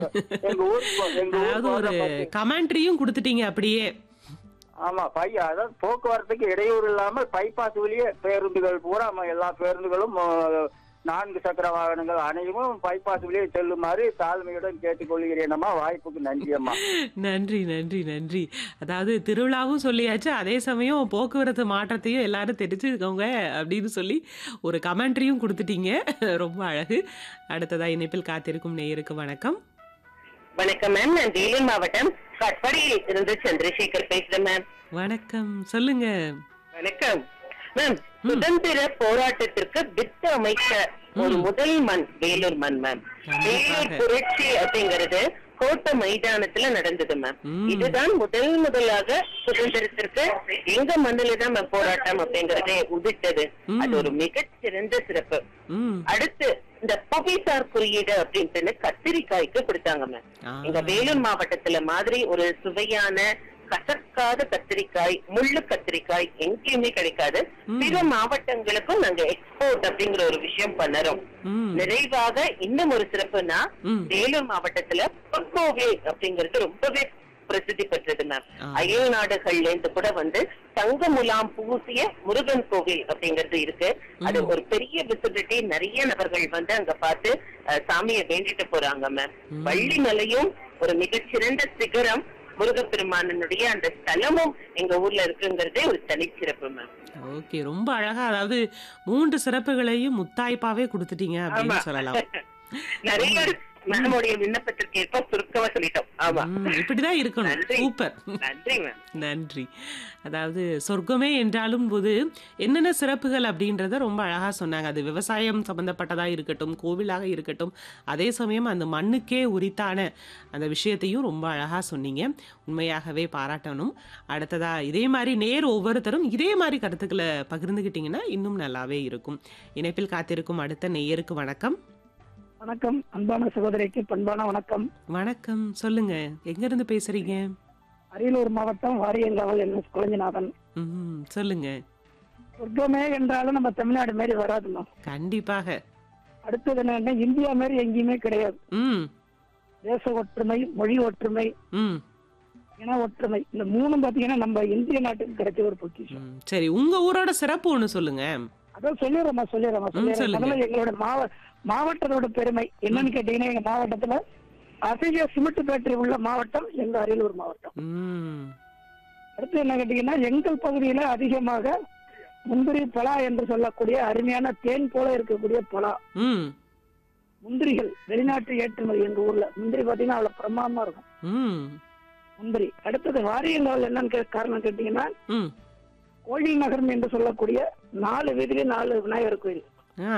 எங்க ஊர் போ- எங்க ஊர் அதாவது ஒரு போற பத்தி- கமெண்ட்ரியும் கொடுத்துட்டீங்க அப்படியே ஆமா பை அதாவது போக்குவரத்துக்கு இடையூறு இல்லாமல் பைபாஸ் வழியே பேருந்துகள் பூரா ம- எல்லா பேருந்துகளும் அஹ், நான்கு சக்கர வாகனங்கள் அனைவரும் பைபாஸ் வழியே செல்லுமாறு தாழ்மையுடன் கேட்டுக்கொள்கிறேனம்மா வாய்ப்புக்கு நன்றி அம்மா நன்றி நன்றி நன்றி அதாவது திருவிழாவும் சொல்லியாச்சு அதே சமயம் போக்குவரத்து மாற்றத்தையும் எல்லாரும் தெரிஞ்சுக்கோங்க அப்படின்னு சொல்லி ஒரு கமெண்ட்ரியும் கொடுத்துட்டீங்க ரொம்ப அழகு அடுத்ததா இணைப்பில் காத்திருக்கும் நேயருக்கு வணக்கம் வணக்கம் மேம் நான் வேலூர் மாவட்டம் கட்பாடியில் இருந்து சந்திரசேகர் பேசுறேன் மேம் வணக்கம் சொல்லுங்க வணக்கம் மேம் சுதந்திர போராட்டத்திற்கு வித்து அமைத்த ஒரு முதல் மண் வேலூர் மண் மேம் வேலூர் புரட்சி அப்படிங்கறது கோட்டை மைதானத்துல நடந்தது மேம் ம். இதுதான் முதல் முதலாக சுதந்திரத்திற்கு எங்க மண்ணில தான் மேம் போராட்டம் அப்படிங்கறதே உதித்தது அது ஒரு மிகச்சிறந்த சிறப்பு ம் அடுத்து இந்த புவிசார் குறியீடு அப்படின்ட்டு கத்திரிக்காய்க்கு கொடுத்தாங்க மேம் ஆ. எங்க வேலூர் மாவட்டத்துல மாதிரி ஒரு சுவையான கசக்காத கத்திரிக்காய் முள்ளு கத்திரிக்காய் எங்கேயுமே கிடைக்காது பிற மாவட்டங்களுக்கும் நாங்க எக்ஸ்போர்ட் அப்படிங்கிற ஒரு விஷயம் பண்ணறோம் ம் நிறைவாக இன்னும் ஒரு சிறப்புனா ம். வேலூர் மாவட்டத்துல பொற்கோவில் அப்படிங்கிறது ரொம்பவே பிரசித்தி பெற்றது மேம் ஆ. அயல் நாடுகள்ல இருந்து கூட வந்து தங்க முலாம் பூசிய முருகன் கோவில் அப்படிங்கிறது இருக்கு அது ஒரு பெரிய விசிபிலிட்டி நிறைய நபர்கள் வந்து அங்க பார்த்து அஹ், சாமியை வேண்டிட்டு போறாங்க மேம் வள்ளி மலையும் ஒரு மிகச்சிறந்த சிகரம் முருகப்பெருமானனுடைய அந்த ஸ்தலமும் எங்க ஊர்ல இருக்குங்கிறதே ஒரு தனிச்சிறப்பு மேம் ஓகே ரொம்ப அழகா அதாவது மூன்று சிறப்புகளையும் முத்தாய்ப்பாவே கொடுத்துட்டீங்க அப்படின்னு ஆமா. சொல்லலாம் நிறைய மேமோடைய விண்ணப்பத்திற்கு ஏற்ப சுருக்கமா சொல்லிட்டோம் ஆமா ம், இப்படிதான் இருக்கணும் நன்றி. சூப்பர் நன்றி மேம் நன்றி அதாவது சொர்க்கமே என்றாலும் போது என்னென்ன சிறப்புகள் அப்படின்றத ரொம்ப அழகா சொன்னாங்க அது விவசாயம் சம்பந்தப்பட்டதா இருக்கட்டும் கோவிலாக இருக்கட்டும் அதே சமயம் அந்த மண்ணுக்கே உரித்தான அந்த விஷயத்தையும் ரொம்ப அழகா சொன்னீங்க உண்மையாகவே பாராட்டணும் அடுத்ததா இதே மாதிரி நேர் ஒவ்வொருத்தரும் இதே மாதிரி கருத்துக்களை பகிர்ந்துக்கிட்டீங்கன்னா இன்னும் நல்லாவே இருக்கும் இணைப்பில் காத்திருக்கும் அடுத்த நேயருக்கு வணக்கம் வணக்கம் அன்பான சகோதரிக்கு பண்பான வணக்கம் வணக்கம் சொல்லுங்க எங்க இருந்து பேசுறீங்க அரியலூர் மாவட்டம் வாரியங்காவல் என் எஸ் குழஞ்சிநாதன் ம் சொல்லுங்க சொர்க்கமே என்றாலும் நம்ம தமிழ்நாடு மாரி வராதுமா கண்டிப்பாக அடுத்தது என்னன்னா இந்தியா மாரி எங்கேயுமே கிடையாது ம் தேச ஒற்றுமை மொழி ஒற்றுமை ம் இன ஒற்றுமை இந்த மூணும் பாத்தீங்கன்னா நம்ம இந்திய நாட்டுக்கு கிடைச்ச ஒரு பொக்கிஷம் ம், சரி உங்க ஊரோட சிறப்பு ஒண்ணு சொல்லுங்க அதான் சொல்லிடுறேம்மா சொல்லிடுறேம்மா சொல்லிடுறேன் சொல்லுங்க. முதல்ல எங்களோட மாவ மாவட்டத்தோட பெருமை என்னன்னு கேட்டீங்கன்னா எங்க மாவட்டத்துல அதிக சிமெண்ட் ஃபேக்டரி உள்ள மாவட்டம் எங்க அரியலூர் மாவட்டம் ம் அடுத்து என்ன கேட்டீங்கன்னா எங்கள் பகுதியில அதிகமாக முந்திரி பலா என்று சொல்லக்கூடிய அருமையான தேன் போல இருக்கக்கூடிய பலா ம் முந்திரிகள் வெளிநாட்டு ஏற்றுமதி எங்க ஊர்ல முந்திரி பாத்தீங்கன்னா அவ்வளவு பிரமாதமா இருக்கும் ம் முந்திரி அடுத்தது வாரியங்காவல் என்னன்னு கே- காரணம் கேட்டீங்கன்னா ம் கோழி நகரம் என்று சொல்லக்கூடிய நாலு வீதியிலே நாலு விநாயகர் கோயில் ஆ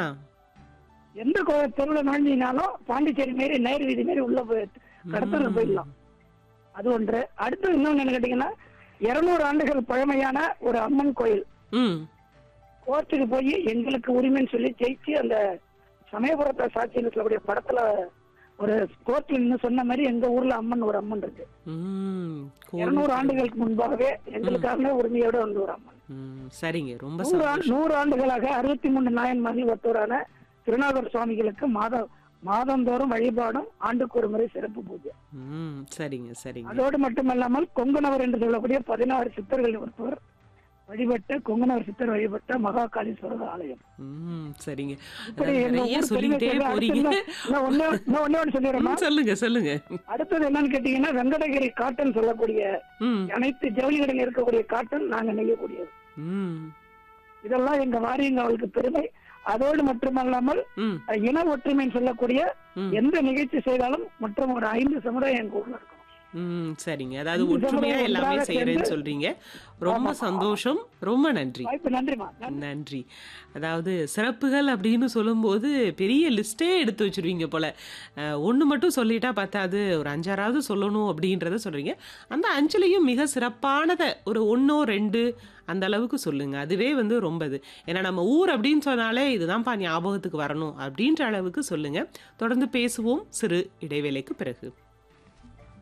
எந்த கோவில் தெருவில் நுழைஞ்சீங்கனாலும் பாண்டிச்சேரி மாரி நேர் வீதி மாரி உள்ள போய் கடத்தல போயிடலாம் அது ஒன்று அடுத்து இன்னொன்னு என்ன கேட்டீங்கன்னா இருநூறு ஆண்டுகள் பழமையான ஒரு அம்மன் கோயில் ம் கோர்ட்டுக்கு போய் எங்களுக்கு உரிமைன்னு சொல்லி ஜெயிச்சு அந்த சமயபுரத்தை சாட்சின்னு சொல்லக்கூடிய படத்துல ஒரு கோர்ட்ல நின்னு சொன்ன மாதிரி எங்க ஊர்ல அம்மன் ஒரு அம்மன் இருக்கு ம் கோவில். இருநூறு ஆண்டுகளுக்கு முன்பாகவே எங்களுக்காக உரிமையோட வந்து ஒரு அம்மன் ம் சரிங்க ரொம்ப நூறு ஆண்டு சந்தோஷம் நூறு ஆண்டுகளாக அறுபத்தி மூணு நாயன்மாரில் ஒருத்தரான திருநாகர் சுவாமிகளுக்கு மாதம் மாதந்தோறும் வழிபாடும் ஆண்டுக்கு ஒரு முறை சிறப்பு பூஜை ம் சரிங்க சரிங்க அதோடு மட்டுமல்லாமல் கொங்குனவர் என்று சொல்லக்கூடிய பதினாறு சித்தர்கள் ஒருத்தவர் வழிபட்ட கொங்குனவர் சித்தர் வழிபட்ட மகா காளீஸ்வரர் ஆலயம் ம் சரிங்க இப்படி அதாவது எங்க நிறைய ஊர் சொல்லிக்கிட்டே பெருமை சொல்லி போறீங்க அடுத்து இன்னும் ஒண்ணு இன்னும் ஒண்ணே ஒண்ணு சொல்லிடுறேம்மா ம், சொல்லுங்க சொல்லுங்க அடுத்தது என்னன்னு கேட்டீங்கன்னா வெங்கடகிரி காட்டன் சொல்லக்கூடிய ம் அனைத்து ஜவுளிகளில் இருக்கக்கூடிய காட்டன் நாங்க நெய்யக்கூடியது ம் இதெல்லாம் எங்க வாரியங்காவலுக்கு பெருமை அதோடு மட்டுமல்லாமல் ம் அஹ், இன ஒற்றுமைன்னு சொல்லக்கூடிய ம். எந்த நிகழ்ச்சி செய்தாலும் மற்றும் ஒரு ஐந்து சமுதாயம் எங்க ஊர்ல இருக்கும் ம் சரிங்க அதாவது அஞ்சு ஒற்றுமையா சமுதாயம் எல்லாமே ஒன்றாக செய்யறேன்னு சேர்ந்து- சொல்றீங்க ரொம்ப சந்தோஷம் ரொம்ப நன்றி வாய்ப்பு நன்றிமா நன்றி. நன்றி அதாவது சிறப்புகள் அப்படின்னு சொல்லும்போது பெரிய லிஸ்ட்டே எடுத்து வச்சிருவீங்க போல ஒன்று மட்டும் சொல்லிட்டா பத்தாது ஒரு அஞ்சாறாவது சொல்லணும் அப்படின்றத சொல்றீங்க அந்த அஞ்சுலையும் மிக சிறப்பானதை ஒரு ஒன்றோ ரெண்டு அந்த அளவுக்கு சொல்லுங்க அதுவே வந்து ரொம்ப இது ஏன்னா நம்ம ஊர் அப்படின்னு சொன்னாலே இதுதான்ப்பா ஞாபகத்துக்கு வரணும் அப்படின்ற அளவுக்கு சொல்லுங்க தொடர்ந்து பேசுவோம் சிறு இடைவேளைக்கு பிறகு